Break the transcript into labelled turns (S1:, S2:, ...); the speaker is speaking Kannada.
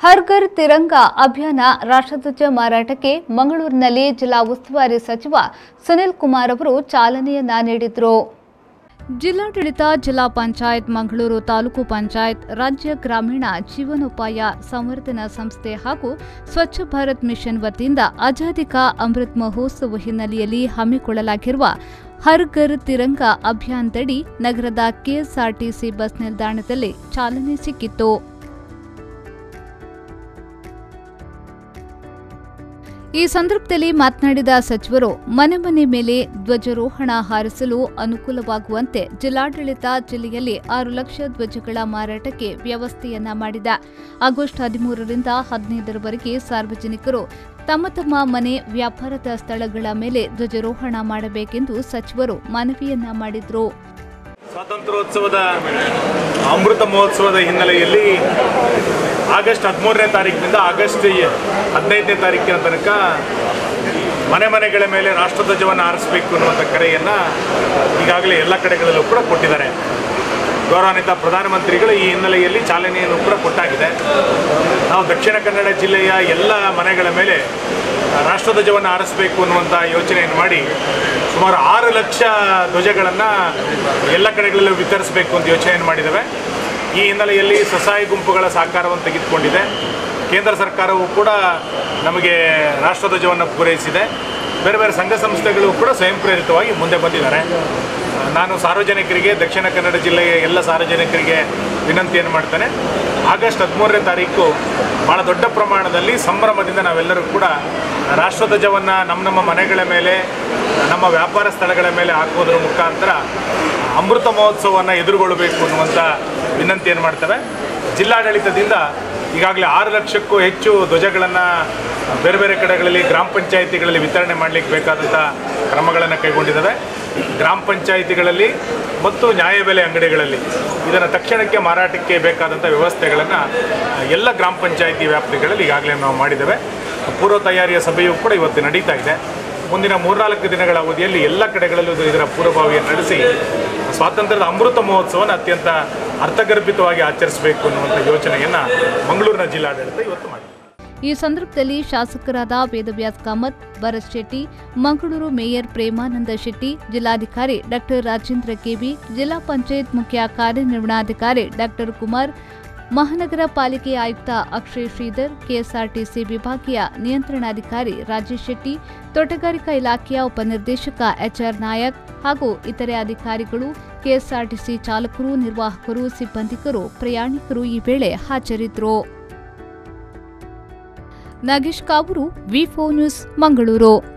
S1: ಹರ್ ಘರ್ ತಿರಂಗ ಅಭಿಯಾನ ರಾಷ್ಟ್ರಧ್ವಜ ಮಾರಾಟಕ್ಕೆ ಮಂಗಳೂರಿನಲ್ಲಿ ಜಿಲ್ಲಾ ಉಸ್ತುವಾರಿ ಸಚಿವ ಸುನಿಲ್ ಕುಮಾರ್ ಅವರು ಚಾಲನೆಯನ್ನ ನೀಡಿದರು ಜಿಲ್ಲಾಡಳಿತ ಜಿಲ್ಲಾ ಪಂಚಾಯತ್ ಮಂಗಳೂರು ತಾಲೂಕು ಪಂಚಾಯತ್ ರಾಜ್ಯ ಗ್ರಾಮೀಣ ಜೀವನೋಪಾಯ ಸಂವರ್ಧನಾ ಸಂಸ್ಥೆ ಹಾಗೂ ಸ್ವಚ್ಛ ಭಾರತ್ ಮಿಷನ್ ವತಿಯಿಂದ ಆಜಾದಿ ಕಾ ಅಮೃತ್ ಮಹೋತ್ಸವ ಹಿನ್ನೆಲೆಯಲ್ಲಿ ಹಮ್ಮಿಕೊಳ್ಳಲಾಗಿರುವ ಹರ್ ಘರ್ ತಿರಂಗ ಅಭಿಯಾನದಡಿ ನಗರದ ಕೆಎಸ್ಆರ್ಟಿಸಿ ಬಸ್ ನಿಲ್ದಾಣದಲ್ಲಿ ಚಾಲನೆ ಸಿಕ್ಕಿತ್ತು ಈ ಸಂದರ್ಭದಲ್ಲಿ ಮಾತನಾಡಿದ ಸಚಿವರು ಮನೆ ಮನೆ ಮೇಲೆ ಧ್ವಜಾರೋಹಣ ಹಾರಿಸಲು ಅನುಕೂಲವಾಗುವಂತೆ ಜಿಲ್ಲಾಡಳಿತ ಜಿಲ್ಲೆಯಲ್ಲಿ ಆರು ಲಕ್ಷ ಧ್ವಜಗಳ ಮಾರಾಟಕ್ಕೆ ವ್ಯವಸ್ಥೆಯನ್ನ ಮಾಡಿದೆ ಆಗಸ್ಟ್ ಹದಿಮೂರರಿಂದ ಹದಿನೈದರವರೆಗೆ ಸಾರ್ವಜನಿಕರು ತಮ್ಮ ತಮ್ಮ ಮನೆ ವ್ಯಾಪಾರದ ಸ್ಥಳಗಳ ಮೇಲೆ ಧ್ವಜಾರೋಹಣ ಮಾಡಬೇಕೆಂದು ಸಚಿವರು ಮನವಿಯನ್ನ ಮಾಡಿದರು
S2: ಸ್ವಾತಂತ್ರ್ಯೋತ್ಸವದ ಅಮೃತ ಮಹೋತ್ಸವದ ಹಿನ್ನೆಲೆಯಲ್ಲಿ ಆಗಸ್ಟ್ ಹದಿಮೂರನೇ ತಾರೀಕಿನಿಂದ ಆಗಸ್ಟ್ ಹದಿನೈದನೇ ತಾರೀಕಿನ ತನಕ ಮನೆ ಮನೆಗಳ ಮೇಲೆ ರಾಷ್ಟ್ರಧ್ವಜವನ್ನು ಆರಿಸಬೇಕು ಅನ್ನುವಂಥ ಕರೆಯನ್ನು ಈಗಾಗಲೇ ಎಲ್ಲ ಕಡೆಗಳಲ್ಲೂ ಕೂಡ ಕೊಟ್ಟಿದ್ದಾರೆ ಗೌರವಾನ್ವಿತ ಪ್ರಧಾನಮಂತ್ರಿಗಳು ಈ ಹಿನ್ನೆಲೆಯಲ್ಲಿ ಚಾಲನೆಯನ್ನು ಕೂಡ ಕೊಟ್ಟಾಗಿದೆ ನಾವು ದಕ್ಷಿಣ ಕನ್ನಡ ಜಿಲ್ಲೆಯ ಎಲ್ಲ ಮನೆಗಳ ಮೇಲೆ ರಾಷ್ಟ್ರಧ್ವಜವನ್ನು ಆರಿಸಬೇಕು ಅನ್ನುವಂಥ ಯೋಚನೆಯನ್ನು ಮಾಡಿ ಸುಮಾರು ಆರು ಲಕ್ಷ ಧ್ವಜಗಳನ್ನು ಎಲ್ಲ ಕಡೆಗಳಲ್ಲೂ ವಿತರಿಸಬೇಕು ಅಂತ ಯೋಚನೆಯನ್ನು ಮಾಡಿದ್ದೇವೆ ಈ ಹಿನ್ನೆಲೆಯಲ್ಲಿ ಸ್ವಸಹಾಯ ಗುಂಪುಗಳ ಸಹಕಾರವನ್ನು ತೆಗೆದುಕೊಂಡಿದೆ ಕೇಂದ್ರ ಸರ್ಕಾರವು ಕೂಡ ನಮಗೆ ರಾಷ್ಟ್ರಧ್ವಜವನ್ನು ಪೂರೈಸಿದೆ ಬೇರೆ ಬೇರೆ ಸಂಘ ಸಂಸ್ಥೆಗಳು ಕೂಡ ಸ್ವಯಂ ಪ್ರೇರಿತವಾಗಿ ಮುಂದೆ ಬಂದಿದ್ದಾರೆ ನಾನು ಸಾರ್ವಜನಿಕರಿಗೆ ದಕ್ಷಿಣ ಕನ್ನಡ ಜಿಲ್ಲೆಯ ಎಲ್ಲ ಸಾರ್ವಜನಿಕರಿಗೆ ವಿನಂತಿಯನ್ನು ಮಾಡ್ತೇನೆ ಆಗಸ್ಟ್ ಹದಿಮೂರನೇ ತಾರೀಕು ಭಾಳ ದೊಡ್ಡ ಪ್ರಮಾಣದಲ್ಲಿ ಸಂಭ್ರಮದಿಂದ ನಾವೆಲ್ಲರೂ ಕೂಡ ರಾಷ್ಟ್ರಧ್ವಜವನ್ನು ನಮ್ಮ ನಮ್ಮ ಮನೆಗಳ ಮೇಲೆ ನಮ್ಮ ವ್ಯಾಪಾರ ಸ್ಥಳಗಳ ಮೇಲೆ ಹಾಕೋದ್ರ ಮುಖಾಂತರ ಅಮೃತ ಮಹೋತ್ಸವವನ್ನು ಎದುರುಗೊಳ್ಳಬೇಕು ಅನ್ನುವಂಥ ವಿನಂತಿಯನ್ನು ಮಾಡ್ತೇವೆ ಜಿಲ್ಲಾಡಳಿತದಿಂದ ಈಗಾಗಲೇ ಆರು ಲಕ್ಷಕ್ಕೂ ಹೆಚ್ಚು ಧ್ವಜಗಳನ್ನು ಬೇರೆ ಬೇರೆ ಕಡೆಗಳಲ್ಲಿ ಗ್ರಾಮ ಪಂಚಾಯಿತಿಗಳಲ್ಲಿ ವಿತರಣೆ ಮಾಡಲಿಕ್ಕೆ ಬೇಕಾದಂಥ ಕ್ರಮಗಳನ್ನು ಕೈಗೊಂಡಿದ್ದಾವೆ ಗ್ರಾಮ ಪಂಚಾಯಿತಿಗಳಲ್ಲಿ ಮತ್ತು ನ್ಯಾಯಬೆಲೆ ಅಂಗಡಿಗಳಲ್ಲಿ ಇದನ್ನು ತಕ್ಷಣಕ್ಕೆ ಮಾರಾಟಕ್ಕೆ ಬೇಕಾದಂಥ ವ್ಯವಸ್ಥೆಗಳನ್ನು ಎಲ್ಲ ಗ್ರಾಮ ಪಂಚಾಯಿತಿ ವ್ಯಾಪ್ತಿಗಳಲ್ಲಿ ಈಗಾಗಲೇ ನಾವು ಮಾಡಿದ್ದೇವೆ ಪೂರ್ವ ತಯಾರಿಯ ಸಭೆಯೂ ಕೂಡ ಇವತ್ತು ನಡೀತಾ ಇದೆ ಮುಂದಿನ ಮೂರ್ನಾಲ್ಕು ದಿನಗಳ ಅವಧಿಯಲ್ಲಿ ಎಲ್ಲ ಕಡೆಗಳಲ್ಲೂ ಇದು- ಇದರ ಪೂರ್ವಭಾವಿಯನ್ನು ನಡೆಸಿ ಸ್ವಾತಂತ್ರ್ಯದ ಅಮೃತ ಮಹೋತ್ಸವವನ್ನು ಅತ್ಯಂತ ಅರ್ಥಗರ್ಭಿತವಾಗಿ ಆಚರಿಸಬೇಕು ಅನ್ನುವಂಥ ಯೋಚನೆಯನ್ನು ಮಂಗಳೂರಿನ ಜಿಲ್ಲಾಡಳಿತ ಇವತ್ತು ಮಾಡಿದೆ
S1: ಈ ಸಂದರ್ಭದಲ್ಲಿ ಶಾಸಕರಾದ ವೇದವ್ಯಾಸ್ ಕಾಮತ್ ಭರತ್ ಶೆಟ್ಟಿ ಮಂಗಳೂರು ಮೇಯರ್ ಪ್ರೇಮಾನಂದ ಶೆಟ್ಟಿ ಜಿಲ್ಲಾಧಿಕಾರಿ ಡಾಕ್ಟರ್ ರಾಜೇಂದ್ರ ಕೆವಿ ಜಿಲ್ಲಾ ಪಂಚಾಯತ್ ಮುಖ್ಯ ಕಾರ್ಯನಿರ್ವಹಣಾಧಿಕಾರಿ ಡಾಕ್ಟರ್ ಕುಮಾರ್ ಮಹಾನಗರ ಪಾಲಿಕೆ ಆಯುಕ್ತ ಅಕ್ಷಯ್ ಶ್ರೀಧರ್ ಕೆಎಸ್ಆರ್ಟಿಸಿ ವಿಭಾಗೀಯ ನಿಯಂತ್ರಣಾಧಿಕಾರಿ ರಾಜೇಶ್ ಶೆಟ್ಟಿ ತೋಟಗಾರಿಕಾ ಇಲಾಖೆಯ ಉಪನಿರ್ದೇಶಕ ಎಚ್ಆರ್ ನಾಯಕ್ ಹಾಗೂ ಇತರೆ ಅಧಿಕಾರಿಗಳು ಕೆಎಸ್ಆರ್ಟಿಸಿ ಚಾಲಕರು ನಿರ್ವಾಹಕರು ಸಿಬ್ಬಂದಿಗರು ಪ್ರಯಾಣಿಕರು ಈ ವೇಳೆ ಹಾಜರಿದ್ದರು ನಾಗೇಶ್ ಕಾವೂರು ವಿ ನ್ಯೂಸ್ ಮಂಗಳೂರು